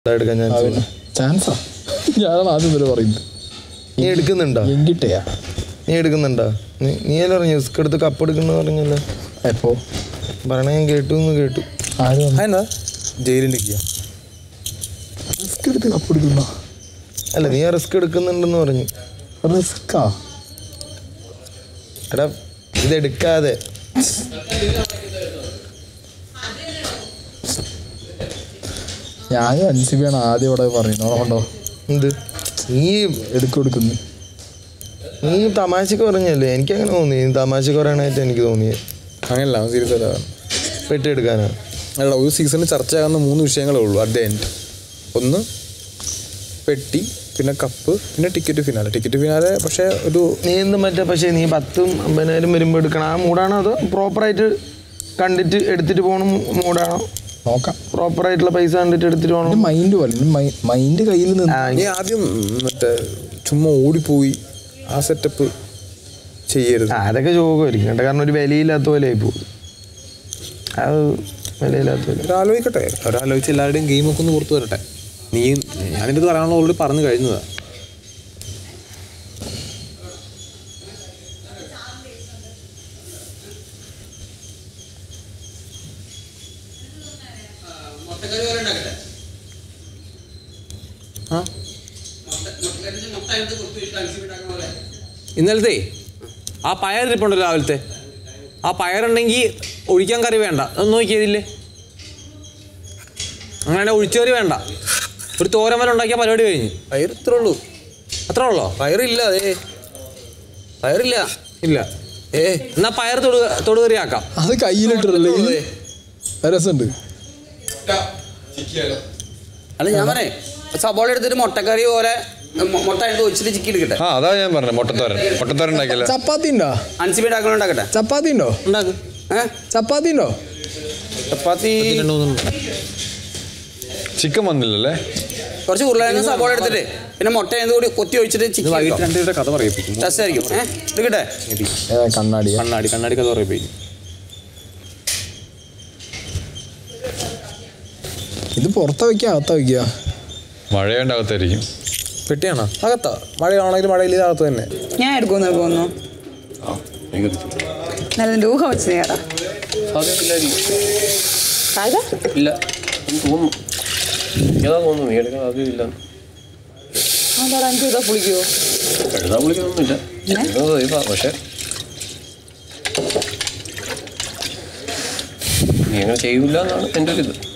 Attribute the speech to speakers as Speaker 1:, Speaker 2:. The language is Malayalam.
Speaker 1: എടുക്കാൻ ചാൻസ്
Speaker 2: ചാൻസാ ഞാനാണ് ആദ്യം വരെ പറയുന്നത്
Speaker 1: നീ എടുക്കുന്നുണ്ടോ
Speaker 2: എങ്കിട്ടയാ
Speaker 1: നീ എടുക്കുന്നുണ്ടോ നീ നീ അല്ല പറഞ്ഞു റിസ്ക് എടുത്ത് കപ്പ് എടുക്കുന്നു പറഞ്ഞല്ലോ
Speaker 2: എപ്പോ
Speaker 1: പറയണ ഞാൻ കേട്ടു എന്ന് കേട്ടു
Speaker 2: ആര് വന്നു
Speaker 3: അതെന്താ ജയിലിലേക്ക്
Speaker 2: റിസ്ക് എടുത്ത് കപ്പെടുക്കുന്ന
Speaker 1: അല്ല നീ ആ റിസ്ക് എടുക്കുന്നുണ്ടെന്ന് പറഞ്ഞു
Speaker 2: റിസ്ക്കാ
Speaker 1: എടാ ഇത് എടുക്കാതെ
Speaker 2: ഞാനും അൻസിബിയാണ് ആദ്യം ഇവിടെ പറയുന്നത് ഓർമ്മണ്ടോ
Speaker 1: എന്ത് നീ
Speaker 2: എടുക്കൊടുക്കുന്നു
Speaker 1: നീ തമാശക്ക് പറഞ്ഞല്ലേ എനിക്ക് അങ്ങനെ തോന്നി നീ തമാശക്ക് പറയണായിട്ട് എനിക്ക് തോന്നിയത്
Speaker 3: അങ്ങനല്ല സീരിയസ് അല്ല
Speaker 1: പെട്ടി എടുക്കാനാ
Speaker 3: അല്ല ഒരു സീസണിൽ ചർച്ചയാകുന്ന മൂന്ന് വിഷയങ്ങളേ ഉള്ളൂ അറ്റ് ദ എൻഡ് ഒന്ന് പെട്ടി പിന്നെ കപ്പ് പിന്നെ ടിക്കറ്റ് ഫിനാലെ ടിക്കറ്റ് ഫിനാലെ പക്ഷേ ഒരു
Speaker 1: നീ എന്ത് മറ്റേ പക്ഷേ നീ പത്തും അമ്പതിനായിരം വരുമ്പോൾ എടുക്കണം ആ മൂടാണോ അതോ പ്രോപ്പറായിട്ട് കണ്ടിട്ട് എടുത്തിട്ട് പോകണം മൂടാണോ
Speaker 2: നോക്കാം
Speaker 1: പ്രോപ്പറായിട്ടുള്ള പൈസ കണ്ടിട്ട് എടുത്തിട്ട്
Speaker 2: എൻ്റെ
Speaker 1: പോകണം
Speaker 2: മൈൻഡ് പോലെ മൈൻഡ് കയ്യിൽ നിന്ന്
Speaker 1: ആ,
Speaker 3: നീ ആദ്യം മറ്റേ ചുമ്മാ ഓടിപ്പോയി ആ സെറ്റപ്പ് ചെയ്യരുത്
Speaker 1: ആ, അതൊക്കെ ചോകമായിരിക്കും കേട്ടോ കാരണം ഒരു വിലയില്ലാത്ത പോലെ ആയി പോകും അത് വിലയില്ലാത്ത പോലെ
Speaker 3: ഒരാലോചിക്കട്ടെ ഒരാലോചിച്ച് എല്ലാവരുടെയും ഗെയിമൊക്കെ ഒന്ന് പുറത്തു വരട്ടെ നീ ഞാനിത് പറയാനുള്ള ഓൾറെഡി പറഞ്ഞു കഴിഞ്ഞതാ ആ ഇന്നലത്തെ ആ പയർ ഇരിപ്പുണ്ടല്ലോ രാവിലത്തെ ആ പയറുണ്ടെങ്കിൽ ഒഴിക്കാൻ കറി വേണ്ട അതൊന്നും നോക്കിയതില്ലേ അങ്ങനെ ഒഴിച്ചുകറി വേണ്ട ഒരു തോരൻ വരെ ഉണ്ടാക്കിയ പരിപാടി കഴിഞ്ഞു
Speaker 4: പയർ ഇത്രേ ഉള്ളൂ
Speaker 3: അത്ര ഉള്ളോ
Speaker 4: പയറില്ല അതേ പയറില്ല
Speaker 3: ഇല്ല
Speaker 4: ഏ
Speaker 3: എന്നാ പയർ തൊടു തൊടുകറി ആക്കാം
Speaker 2: അത് കയ്യിലിട്ടിട്ടല്ലേ രസമുണ്ട്
Speaker 4: അല്ല ഞാൻ പറയേ സബോള എടുത്തിട്ട് മുട്ടക്കറി പോലെ മൊ- മുട്ട എടുത്ത് ഒഴിച്ചിട്ട് ചിക്കി എടുക്കട്ടെ
Speaker 5: ആ അതാ ഞാൻ പറഞ്ഞത് മുട്ടത്തോരൻ മുട്ടത്തോരൻ ഉണ്ടാക്കിയല്ലോ
Speaker 2: ചപ്പാത്തി ഉണ്ടോ
Speaker 4: അൻസിബി ഉണ്ടാക്കണം ഉണ്ടാക്കട്ടെ
Speaker 2: ചപ്പാത്തി ഉണ്ടോ
Speaker 4: ഉണ്ടാക്കും ഏ
Speaker 2: ചപ്പാത്തി ഉണ്ടോ
Speaker 4: ചപ്പാത്തി
Speaker 3: രണ്ട് മൂന്നെണ്ണം
Speaker 5: ചിക്കൻ വന്നില്ലല്ലേ
Speaker 4: കുറച്ച് ഉരുളക്കിഴങ്ങ് സബോള എടുത്തിട്ട് പിന്നെ മുട്ട എന്ത് കൂടി കൊത്തി ഒഴിച്ചിട്ട്
Speaker 3: ഇത്
Speaker 4: ചിക്കി
Speaker 3: വൈകിട്ട് രണ്ടുപേരുടെ കഥ പറയിപ്പിക്കും
Speaker 4: ടസ്റ്റ് ആയിരിക്കും ഏ എടുക്കട്ടെ
Speaker 2: ഏ, കണ്ണാടിയാ
Speaker 3: കണ്ണാടി കണ്ണാടി കഥ പറയിപ്പിക്കും
Speaker 2: ഇത് പുറത്ത വെക്കുക അകത്ത വെക്കുക
Speaker 5: മഴയുണ്ട് അകത്തായിരിക്കും
Speaker 3: പെട്ടിയാണോ അകത്താ മഴയാണെങ്കിലും മഴയില്ല അകത്ത് തന്നെ
Speaker 6: ഞാൻ എടുക്കുമെന്ന് തോന്നുന്നു നല്ല രൂപ വെച്ച് നേടാ
Speaker 7: ഇല്ല എനിക്ക് തോന്നുന്നു ഏതാ തോന്നുന്നു നീ എടുക്കാൻ സാധ്യതയില്ല
Speaker 6: അതാ അഞ്ച് രൂപ പുളിക്കുവോ
Speaker 7: എഴുതാൻ വിളിക്കുന്നൊന്നുമില്ല എഴുതുന്നത് ഇതാ പക്ഷെ നീ അങ്ങനെ ചെയ്യൂല എന്നാണ് എൻ്റെ ഒരു ഇത്